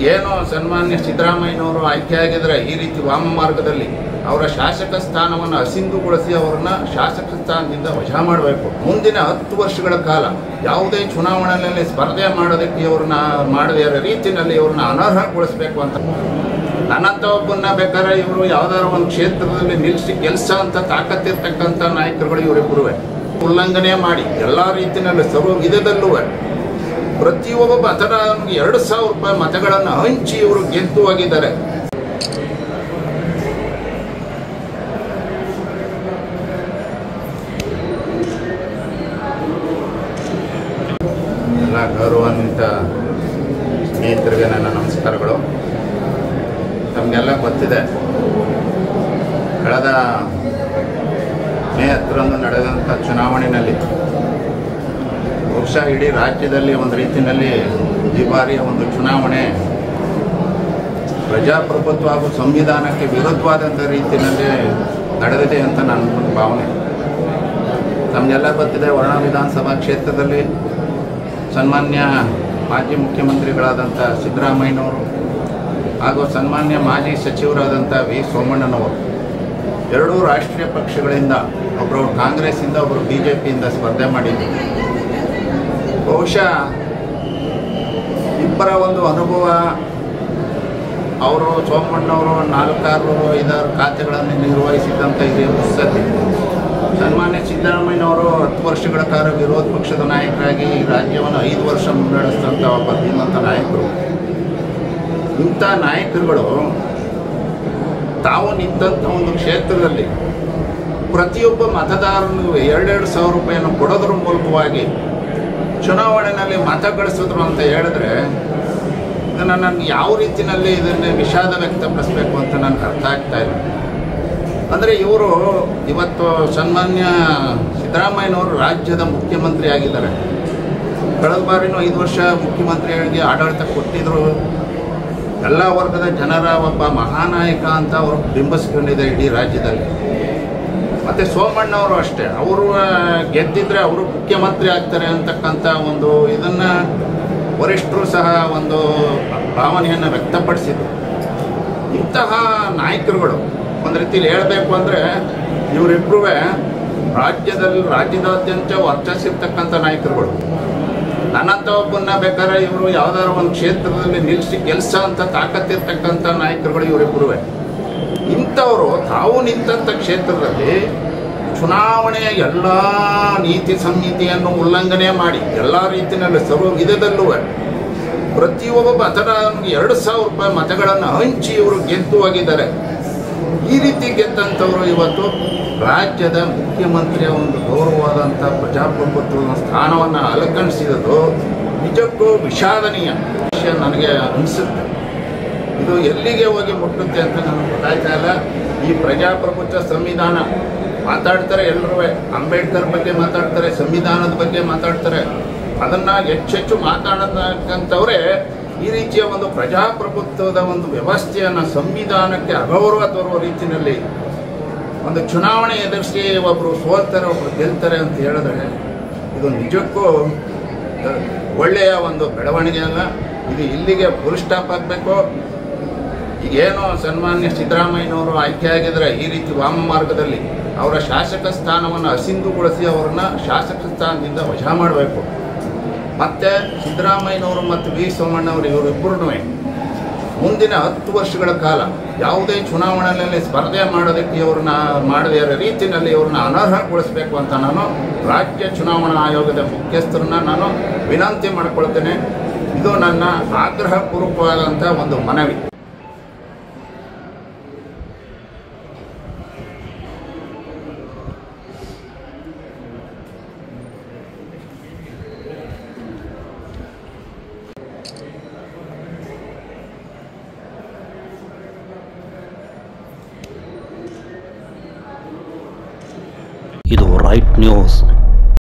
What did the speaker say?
ಈಗೇನು ಸನ್ಮಾನ್ಯ ಸಿದ್ದರಾಮಯ್ಯನವರು ಆಯ್ಕೆಯಾಗಿದ್ರೆ ಈ ರೀತಿ ವಾಮ ಮಾರ್ಗದಲ್ಲಿ ಅವರ ಶಾಸಕ ಸ್ಥಾನವನ್ನು ಅಸಿಂಧುಗೊಳಿಸಿ ಅವರನ್ನ ಶಾಸಕ ಸ್ಥಾನದಿಂದ ವಜಾ ಮಾಡಬೇಕು ಮುಂದಿನ ಹತ್ತು ವರ್ಷಗಳ ಕಾಲ ಯಾವುದೇ ಚುನಾವಣೆಯಲ್ಲಿ ಸ್ಪರ್ಧೆ ಮಾಡೋದಕ್ಕೆ ಇವ್ರನ್ನ ಮಾಡದೇ ಇರೋ ರೀತಿಯಲ್ಲಿ ಇವ್ರನ್ನ ಅನರ್ಹಗೊಳಿಸಬೇಕು ಅಂತ ನನ್ನಂತ ಒಬ್ಬನ್ನ ಬೇಕಾದ್ರೆ ಇವರು ಯಾವ್ದಾದ್ರು ಒಂದು ಕ್ಷೇತ್ರದಲ್ಲಿ ನಿಲ್ಲಿಸಿ ಕೆಲಸ ಅಂತ ತಾಕತ್ತಿರ್ತಕ್ಕಂಥ ನಾಯಕರುಗಳು ಇವರಿಬ್ಬರು ಉಲ್ಲಂಘನೆ ಮಾಡಿ ಎಲ್ಲ ರೀತಿಯಲ್ಲಿ ಸರ್ವ ವಿಧದಲ್ಲೂ ಪ್ರತಿಯೊಬ್ಬ ಮತದಾರನಿಗೆ ಎರಡು ಸಾವಿರ ರೂಪಾಯಿ ಮತಗಳನ್ನು ಹಂಚಿ ಇವರು ಗೆದ್ದು ಹೋಗಿದ್ದಾರೆ ಎಲ್ಲ ಗೌರವಾನ್ವಿತ ಸ್ನೇಹಿತರಿಗೆ ನನ್ನ ನಮಸ್ಕಾರಗಳು ತಮಗೆಲ್ಲ ಗೊತ್ತಿದೆ ಕಳೆದ ಮೇ ಹತ್ತರಂದು ನಡೆದಂಥ ಚುನಾವಣೆಯಲ್ಲಿ ಬಹುಶಃ ಇಡೀ ರಾಜ್ಯದಲ್ಲಿ ಒಂದು ರೀತಿಯಲ್ಲಿ ಈ ಬಾರಿಯ ಒಂದು ಚುನಾವಣೆ ಪ್ರಜಾಪ್ರಭುತ್ವ ಹಾಗೂ ಸಂವಿಧಾನಕ್ಕೆ ವಿರುದ್ಧವಾದಂಥ ರೀತಿಯಲ್ಲಿ ನಡೆದಿದೆ ಅಂತ ನನ್ನ ಒಂದು ಭಾವನೆ ತಮಗೆಲ್ಲ ಗೊತ್ತಿದೆ ವರ್ಣ ವಿಧಾನಸಭಾ ಕ್ಷೇತ್ರದಲ್ಲಿ ಸನ್ಮಾನ್ಯ ಮಾಜಿ ಮುಖ್ಯಮಂತ್ರಿಗಳಾದಂಥ ಸಿದ್ದರಾಮಯ್ಯನವರು ಹಾಗೂ ಸನ್ಮಾನ್ಯ ಮಾಜಿ ಸಚಿವರಾದಂಥ ವಿ ಸೋಮಣ್ಣನವರು ಎರಡೂ ರಾಷ್ಟ್ರೀಯ ಪಕ್ಷಗಳಿಂದ ಒಬ್ಬರು ಕಾಂಗ್ರೆಸ್ಸಿಂದ ಒಬ್ಬರು ಬಿ ಜೆ ಪಿಯಿಂದ ಸ್ಪರ್ಧೆ ಮಾಡಿದ್ರು ಬಹುಶಃ ಇಬ್ಬರ ಒಂದು ಅನುಭವ ಅವರು ಸೋಮಣ್ಣವರು ನಾಲ್ಕಾರು ಐದಾರು ಖಾತೆಗಳನ್ನು ನಿರ್ವಹಿಸಿದಂಥ ಇದೆ ಪುಸ್ತಕ ಸನ್ಮಾನ್ಯ ಸಿದ್ದರಾಮಯ್ಯನವರು ಹತ್ತು ವರ್ಷಗಳ ಕಾಲ ವಿರೋಧ ಪಕ್ಷದ ನಾಯಕರಾಗಿ ಈ ರಾಜ್ಯವನ್ನು ಐದು ವರ್ಷ ಮುನ್ನಡೆಸಿದಂಥ ಒಬ್ಬ ಧೀಮಂತ ನಾಯಕರು ಇಂಥ ನಾಯಕರುಗಳು ತಾವು ನಿಂತಹ ಒಂದು ಕ್ಷೇತ್ರದಲ್ಲಿ ಪ್ರತಿಯೊಬ್ಬ ಮತದಾರನಿಗೂ ಎರಡೆರಡು ಸಾವಿರ ರೂಪಾಯಿಯನ್ನು ಕೊಡೋದ್ರ ಮೂಲಕವಾಗಿ ಚುನಾವಣೆಯಲ್ಲಿ ಮತ ಗಳಿಸಿದ್ರು ಅಂತ ಹೇಳಿದ್ರೆ ಇದನ್ನು ನನಗೆ ಯಾವ ರೀತಿಯಲ್ಲಿ ಇದನ್ನು ವಿಷಾದ ವ್ಯಕ್ತಪಡಿಸ್ಬೇಕು ಅಂತ ನನಗೆ ಅರ್ಥ ಆಗ್ತಾ ಇಲ್ಲ ಅಂದರೆ ಇವರು ಇವತ್ತು ಸನ್ಮಾನ್ಯ ಸಿದ್ದರಾಮಯ್ಯನವರು ರಾಜ್ಯದ ಮುಖ್ಯಮಂತ್ರಿ ಆಗಿದ್ದಾರೆ ಕಳೆದ ಬಾರಿನೂ ಐದು ವರ್ಷ ಮುಖ್ಯಮಂತ್ರಿಗಳಿಗೆ ಆಡಳಿತ ಕೊಟ್ಟಿದ್ರು ಎಲ್ಲ ವರ್ಗದ ಜನರ ಒಬ್ಬ ಮಹಾನಾಯಕ ಅಂತ ಅವರು ಬಿಂಬಿಸ್ಕೊಂಡಿದೆ ಇಡೀ ರಾಜ್ಯದಲ್ಲಿ ಮತ್ತು ಸೋಮಣ್ಣವರು ಅಷ್ಟೇ ಅವರು ಗೆದ್ದಿದ್ರೆ ಅವರು ಮುಖ್ಯಮಂತ್ರಿ ಆಗ್ತಾರೆ ಅಂತಕ್ಕಂಥ ಒಂದು ಇದನ್ನು ವರಿಷ್ಠರು ಸಹ ಒಂದು ಭಾವನೆಯನ್ನು ವ್ಯಕ್ತಪಡಿಸಿದ್ರು ಇಂತಹ ನಾಯಕರುಗಳು ಒಂದು ರೀತಿಯಲ್ಲಿ ಹೇಳಬೇಕು ಅಂದರೆ ಇವರಿಬ್ಬರೂ ರಾಜ್ಯದಲ್ಲಿ ರಾಜ್ಯದಾದ್ಯಂತ ವರ್ಚಸ್ಸಿರ್ತಕ್ಕಂಥ ನಾಯಕರುಗಳು ನನ್ನಂತ ಒಬ್ಬನ್ನ ಬೇಕಾದ್ರೆ ಇವರು ಯಾವ್ದಾದ್ರು ಒಂದು ಕ್ಷೇತ್ರದಲ್ಲಿ ನಿಲ್ಲಿಸಿ ಕೆಲಸ ಅಂತ ತಾಕತ್ತಿರ್ತಕ್ಕಂಥ ನಾಯಕರುಗಳು ಇವರಿಬ್ಬರು ಇಂಥವರು ತಾವು ನಿಂತಹ ಕ್ಷೇತ್ರದಲ್ಲಿ ಚುನಾವಣೆಯ ಎಲ್ಲ ನೀತಿ ಸಂಹಿತೆಯನ್ನು ಉಲ್ಲಂಘನೆ ಮಾಡಿ ಎಲ್ಲ ರೀತಿಯಲ್ಲಿ ಸರ್ವ ವಿಧದಲ್ಲೂ ಪ್ರತಿಯೊಬ್ಬ ಮತದಾರನಿಗೆ ಎರಡು ಸಾವಿರ ರೂಪಾಯಿ ಮತಗಳನ್ನು ಹಂಚಿ ಇವರು ಗೆದ್ದು ಹೋಗಿದ್ದಾರೆ ಈ ರೀತಿ ಗೆದ್ದಂಥವರು ಇವತ್ತು ರಾಜ್ಯದ ಮುಖ್ಯಮಂತ್ರಿಯ ಒಂದು ಗೌರವವಾದಂಥ ಪ್ರಜಾಪ್ರಭುತ್ವದ ಸ್ಥಾನವನ್ನು ಅಲಕಣಿಸಿದ್ದು ನಿಜಕ್ಕೂ ವಿಷಾದನೀಯ ವಿಷಯ ನನಗೆ ಅನಿಸುತ್ತೆ ಇದು ಎಲ್ಲಿಗೆ ಹೋಗಿ ಮುಟ್ಟುತ್ತೆ ಅಂತ ನನಗೆ ಗೊತ್ತಾಯ್ತಾ ಇಲ್ಲ ಈ ಪ್ರಜಾಪ್ರಭುತ್ವ ಸಂವಿಧಾನ ಮಾತಾಡ್ತಾರೆ ಎಲ್ಲರೂ ಅಂಬೇಡ್ಕರ್ ಬಗ್ಗೆ ಮಾತಾಡ್ತಾರೆ ಸಂವಿಧಾನದ ಬಗ್ಗೆ ಮಾತಾಡ್ತಾರೆ ಅದನ್ನು ಹೆಚ್ಚೆಚ್ಚು ಮಾತಾಡತಕ್ಕಂಥವ್ರೆ ಈ ರೀತಿಯ ಒಂದು ಪ್ರಜಾಪ್ರಭುತ್ವದ ಒಂದು ವ್ಯವಸ್ಥೆಯನ್ನು ಸಂವಿಧಾನಕ್ಕೆ ಅಗೌರವ ತರುವ ರೀತಿಯಲ್ಲಿ ಒಂದು ಚುನಾವಣೆ ಎದುರಿಸಿ ಒಬ್ಬರು ಸೋಲ್ತಾರೆ ಒಬ್ಬರು ಗೆಲ್ತಾರೆ ಅಂತ ಹೇಳಿದ್ರೆ ಇದು ನಿಜಕ್ಕೂ ಅಹ್, ಒಳ್ಳೆಯ ಒಂದು ಬೆಳವಣಿಗೆ ಅಲ್ಲ ಇದು ಇಲ್ಲಿಗೆ ಫುಲ್ ಸ್ಟಾಪ್ ಆಗಬೇಕು ಈಗೇನು ಸನ್ಮಾನ್ಯ ಸಿದ್ದರಾಮಯ್ಯನವರು ಆಯ್ಕೆಯಾಗಿದ್ರೆ ಈ ರೀತಿ ವಾಮ ಮಾರ್ಗದಲ್ಲಿ ಅವರ ಶಾಸಕ ಸ್ಥಾನವನ್ನು ಅಸಿಂಧುಗೊಳಿಸಿ ಅವರನ್ನ ಶಾಸಕ ಸ್ಥಾನದಿಂದ ವಜಾ ಮಾಡಬೇಕು ಮತ್ತು ಸಿದ್ದರಾಮಯ್ಯನವರು ಮತ್ತು ವಿ ಸೋಮಣ್ಣವರು ಇವರಿಬ್ಬರೂ ಮುಂದಿನ ಹತ್ತು ವರ್ಷಗಳ ಕಾಲ ಯಾವುದೇ ಚುನಾವಣೆಯಲ್ಲಿ ಸ್ಪರ್ಧೆ ಮಾಡೋದಕ್ಕೆ ಇವ್ರನ್ನ ಮಾಡದೇ ಇರೋ ರೀತಿಯಲ್ಲಿ ಇವ್ರನ್ನ ಅನರ್ಹಗೊಳಿಸಬೇಕು ಅಂತ ನಾನು ರಾಜ್ಯ ಚುನಾವಣಾ ಆಯೋಗದ ಮುಖ್ಯಸ್ಥರನ್ನ ನಾನು ವಿನಂತಿ ಮಾಡಿಕೊಳ್ತೇನೆ ಇದು ನನ್ನ ಆಗ್ರಹಪೂರ್ವಕವಾದಂಥ ಒಂದು ಮನವಿ ಇದು ರೈಟ್ ನ್ಯೂಸ್